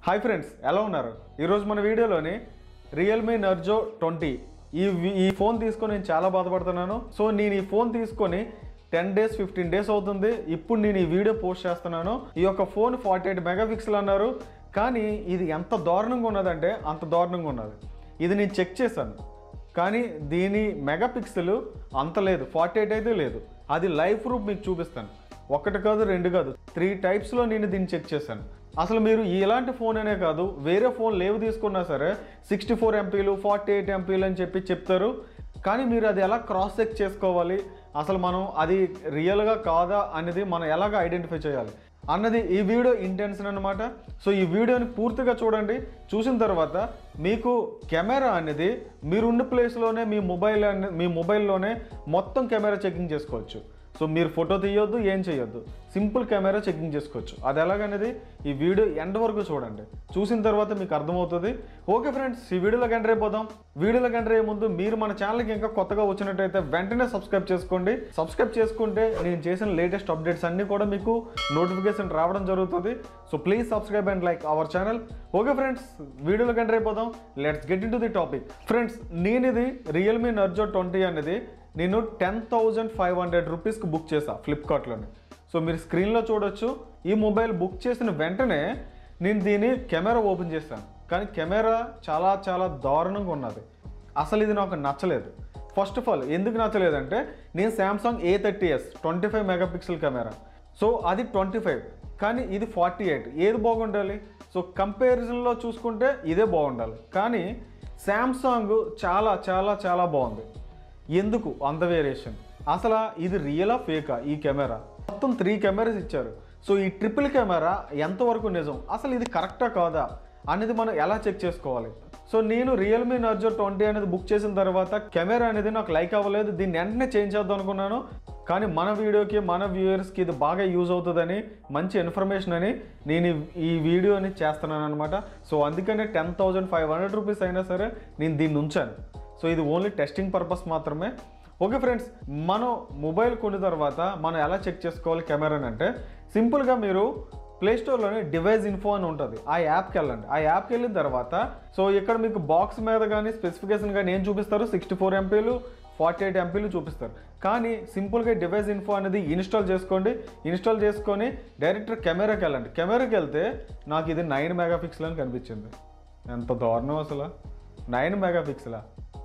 hi friends ఎలా ఉన్నారు ఈరోజు మన వీడియోలోని రియల్మీ నర్జో ట్వంటీ ఈ వి- ఈ ఫోన్ తీసుకొని నేను చాలా బాధపడుతున్నాను సో నేను ఈ ఫోన్ తీసుకొని టెన్ డేస్ ఫిఫ్టీన్ డేస్ అవుతుంది ఇప్పుడు నేను ఈ వీడియో పోస్ట్ చేస్తున్నాను ఈ యొక్క ఫోన్ ఫార్టీ ఎయిట్ మెగాపిక్సెల్ అన్నారు కానీ ఇది ఎంత దారుణంగా ఉన్నదంటే అంత దారుణంగా ఉన్నది ఇది నేను చెక్ చేశాను కానీ దీని మెగాపిక్సెల్ అంత లేదు ఫార్టీ ఎయిట్ అయితే లేదు అది లైవ్ ప్రూఫ్ మీకు చూపిస్తాను ఒకటి కాదు రెండు కాదు త్రీ టైప్స్లో నేను దీన్ని చెక్ చేశాను అసలు మీరు ఇలాంటి ఫోన్ అనే కాదు వేరే ఫోన్ లేవు తీసుకున్నా సరే సిక్స్టీ ఫోర్ ఎంపీలు ఫార్టీ ఎయిట్ ఎంపీలు అని చెప్పి చెప్తారు కానీ మీరు అది ఎలా క్రాస్ చెక్ చేసుకోవాలి అసలు మనం అది రియల్గా కాదా అనేది మనం ఎలాగ ఐడెంటిఫై చేయాలి అన్నది ఈ వీడియో ఇంటెన్షన్ అనమాట సో ఈ వీడియోని పూర్తిగా చూడండి చూసిన తర్వాత మీకు కెమెరా అనేది మీరున్న ప్లేస్లోనే మీ మొబైల్ అనే మీ మొబైల్లోనే మొత్తం కెమెరా చెకింగ్ చేసుకోవచ్చు సో మీరు ఫోటో తీయొద్దు ఏం చేయొద్దు సింపుల్ కెమెరా చెకింగ్ చేసుకోవచ్చు అది ఎలాగనేది ఈ వీడియో ఎండ్ వరకు చూడండి చూసిన తర్వాత మీకు అర్థమవుతుంది ఓకే ఫ్రెండ్స్ ఈ వీడియోలోకి ఎంటర్ అయిపోదాం వీడియోలోకి ఎంటర్ అయ్యే ముందు మీరు మన ఛానల్కి ఇంకా కొత్తగా వచ్చినట్టయితే వెంటనే సబ్స్క్రైబ్ చేసుకోండి సబ్స్క్రైబ్ చేసుకుంటే నేను చేసిన లేటెస్ట్ అప్డేట్స్ అన్నీ కూడా మీకు నోటిఫికేషన్ రావడం జరుగుతుంది so please subscribe and like our channel okay friends వీడియోలోకి ఎంటర్ అయిపోదాం let's get into the topic friends నేను ఇది రియల్మీ నర్జో ట్వంటీ అనేది నేను టెన్ థౌజండ్ ఫైవ్ హండ్రెడ్ రూపీస్కి బుక్ చేసా ఫ్లిప్కార్ట్లోని సో మీరు స్క్రీన్లో చూడొచ్చు ఈ మొబైల్ బుక్ చేసిన వెంటనే నేను దీని కెమెరా ఓపెన్ చేశాను కానీ కెమెరా చాలా చాలా దారుణంగా ఉన్నది అసలు ఇది నాకు నచ్చలేదు ఫస్ట్ ఆఫ్ ఆల్ ఎందుకు నచ్చలేదంటే నేను Samsung A thirty S twenty five megapixel camera so అది ట్వంటీ ఫైవ్ కానీ ఇది ఫార్టీ ఎయిట్ ఏది బాగుండాలి సో కంపారిజన్లో చూసుకుంటే ఇదే బాగుండాలి కానీ శాంసంగ్ చాలా చాలా చాలా బాగుంది ఎందుకు అంత వేరియేషన్ అసలు ఇది రియలా ఫేకా ఈ కెమెరా మొత్తం త్రీ కెమెరాస్ ఇచ్చారు సో ఈ ట్రిపుల్ కెమెరా ఎంతవరకు నిజం అసలు ఇది కరెక్టా కాదా అనేది మనం ఎలా చెక్ చేసుకోవాలి సో నేను రియల్మీ నర్జో ట్వంటీ అనేది బుక్ చేసిన తర్వాత కెమెరా అనేది నాకు లైక్ అవ్వలేదు దీన్ని వెంటనే చేంజ్ చేద్దాం అనుకున్నాను కానీ మన వీడియోకి మన వ్యూయర్స్కి ఇది బాగా యూజ్ అవుతుందని మంచి ఇన్ఫర్మేషన్ అని నేను ఈ- ఈ వీడియోని చేస్తున్నాను అనమాట సో అందుకనే ten thousand five hundred rupees అయినా సరే నేను దీన్ని ఉంచాను సో ఇది ఓన్లీ టెస్టింగ్ పర్పస్ మాత్రమే ఓకే ఫ్రెండ్స్ మనం మొబైల్ కొన్న తర్వాత మనం ఎలా చెక్ చేసుకోవాలి కెమెరాని అంటే సింపుల్గా మీరు ప్లే స్టోర్లోనే డివైస్ ఇన్ఫో అని ఉంటుంది ఆ యాప్కి వెళ్ళండి ఆ యాప్కి వెళ్ళిన తర్వాత సో ఇక్కడ మీకు బాక్స్ మీద కానీ స్పెసిఫికేషన్ కానీ ఏం చూపిస్తారు సిక్స్టీ ఫోర్ ఎంపీలు ఫార్టీ ఎయిట్ ఎంపీలు చూపిస్తారు కానీ సింపుల్గా డివైస్ ఇన్ఫో అనేది ఇన్స్టాల్ చేసుకోండి ఇన్స్టాల్ చేసుకొని డైరెక్ట్ కెమెరాకి వెళ్ళండి కెమెరాకి వెళ్తే నాకు ఇది నైన్ మెగా పిక్సెల్ అని కనిపించింది ఎంత దారుణం అసలు నైన్ మెగా పిక్సెలా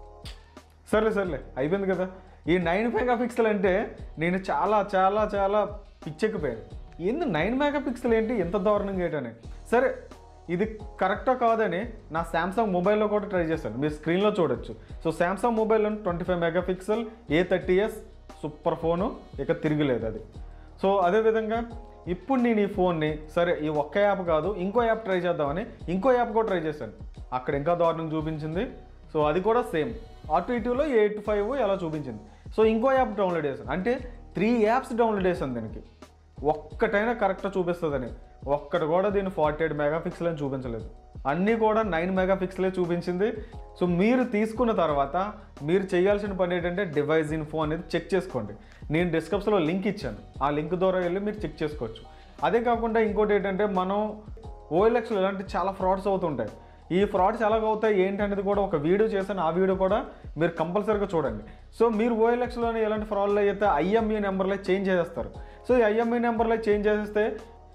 సర్లే సర్లే అయిపోయింది కదా ఈ నైన్ మెగా పిక్సెల్ అంటే నేను చాలా చాలా చాలా పిచ్చెక్కిపోయాను ఏంది నైన్ మెగా పిక్సెల్ ఏంటి ఎంత దారుణంగా ఏంటని సరే ఇది కరెక్టా కాదని నా శాంసంగ్ మొబైల్లో కూడా ట్రై చేశాను మీరు స్క్రీన్లో చూడొచ్చు సో శాంసంగ్ మొబైల్లో twenty five megapixel A thirty S super phone ఇక తిరిగిలేదు అది సో అదేవిధంగా ఇప్పుడు నేను ఈ ఫోన్ని సరే ఈ ఒక్క యాప్ కాదు ఇంకో యాప్ ట్రై చేద్దామని ఇంకో యాప్ కూడా ట్రై చేశాను అక్కడ ఇంకా దారుణం చూపించింది సో అది కూడా సేమ్ అటు ఇటులో ఎయిట్ ఫైవ్ ఎలా చూపించింది సో ఇంకో యాప్ డౌన్లోడ్ చేశాను అంటే త్రీ యాప్స్ డౌన్లోడ్ చేశాను దీనికి ఒక్కటైనా కరెక్ట్గా చూపిస్తుందని ఒక్కటి కూడా దీన్ని ఫార్టీ ఎయిట్ మెగాపిక్సెల్ అని చూపించలేదు అన్నీ కూడా నైన్ మెగాపిక్సెలే చూపించింది సో మీరు తీసుకున్న తర్వాత మీరు చేయాల్సిన పని ఏంటంటే డివైస్ ఇన్ఫో అనేది చెక్ చేసుకోండి నేను డిస్క్రిప్షన్లో లింక్ ఇచ్చాను ఆ లింక్ ద్వారా వెళ్ళి మీరు చెక్ చేసుకోవచ్చు అదే కాకుండా ఇంకోటి ఏంటంటే మనం ఓఎల్ఎక్స్లో ఇలాంటి చాలా ఫ్రాడ్స్ అవుతుంటాయి ఈ ఫ్రాడ్స్ ఎలాగ అవుతాయి ఏంటి అనేది కూడా ఒక వీడియో చేశాను ఆ వీడియో కూడా మీరు కంపల్సరీగా చూడండి సో మీరు ఓఎల్ఎక్స్లోనే ఎలాంటి ఫ్రాడ్లు అయితే ఐఎంఈ నెంబర్లో చేంజ్ చేసేస్తారు సో ఈ ఐఎంఈ నెంబర్లో చేంజ్ చేసేస్తే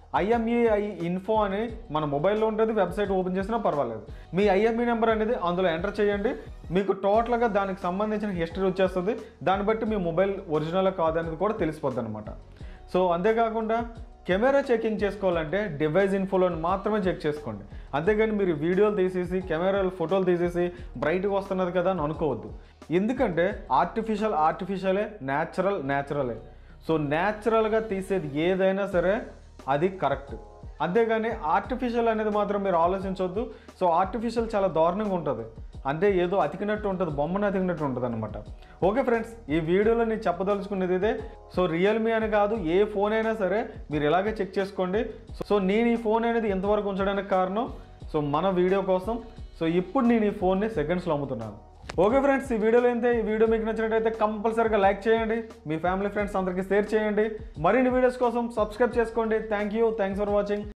ఐఎంఈఐ ఇన్ఫో అని మన మొబైల్లో ఉంటుంది వెబ్సైట్ ఓపెన్ చేసినా పర్వాలేదు మీ ఐఎంఈ నెంబర్ అనేది అందులో ఎంటర్ చేయండి మీకు టోటల్గా దానికి సంబంధించిన హిస్టరీ వచ్చేస్తుంది దాన్ని బట్టి మీ మొబైల్ ఒరిజినల్ కాదనేది కూడా తెలిసిపోద్ది అనమాట సో అంతేకాకుండా కెమెరా చెకింగ్ చేసుకోవాలంటే డివైస్ ఇన్ఫోలోని మాత్రమే చెక్ చేసుకోండి అంతేగాని మీరు వీడియోలు తీసేసి కెమెరాలు ఫోటోలు తీసేసి బ్రైట్గా వస్తున్నది కదా అని అనుకోవద్దు ఎందుకంటే ఆర్టిఫిషియల్ ఆర్టిఫిషియలే న్యాచురల్ న్యాచురలే సో న్యాచురల్గా తీసేది ఏదైనా సరే అది కరెక్ట్ అంతేగాని ఆర్టిఫిషియల్ అనేది మాత్రం మీరు ఆలోచించవద్దు సో ఆర్టిఫిషియల్ చాలా దారుణంగా ఉంటుంది అంటే ఏదో అతికినట్టు ఉంటుంది బొమ్మను అతికినట్టు ఉంటుంది అనమాట ఓకే ఫ్రెండ్స్ ఈ వీడియోలో నేను చెప్పదలుచుకునేది ఇదే సో రియల్మీ అని కాదు ఏ ఫోన్ అయినా సరే మీరు ఇలాగే చెక్ చేసుకోండి సో నేను ఈ ఫోన్ అనేది ఎంతవరకు ఉంచడానికి కారణం సో మన వీడియో కోసం సో ఇప్పుడు నేను ఈ ఫోన్ని సెకండ్స్లో అమ్ముతున్నాను ఓకే ఫ్రెండ్స్ ఈ వీడియోలో అయితే ఈ వీడియో మీకు నచ్చినట్టయితే కంపల్సరీగా లైక్ చేయండి మీ ఫ్యామిలీ ఫ్రెండ్స్ అందరికీ షేర్ చేయండి మరిన్ని వీడియోస్ కోసం సబ్స్క్రైబ్ చేసుకోండి thank you thanks for watching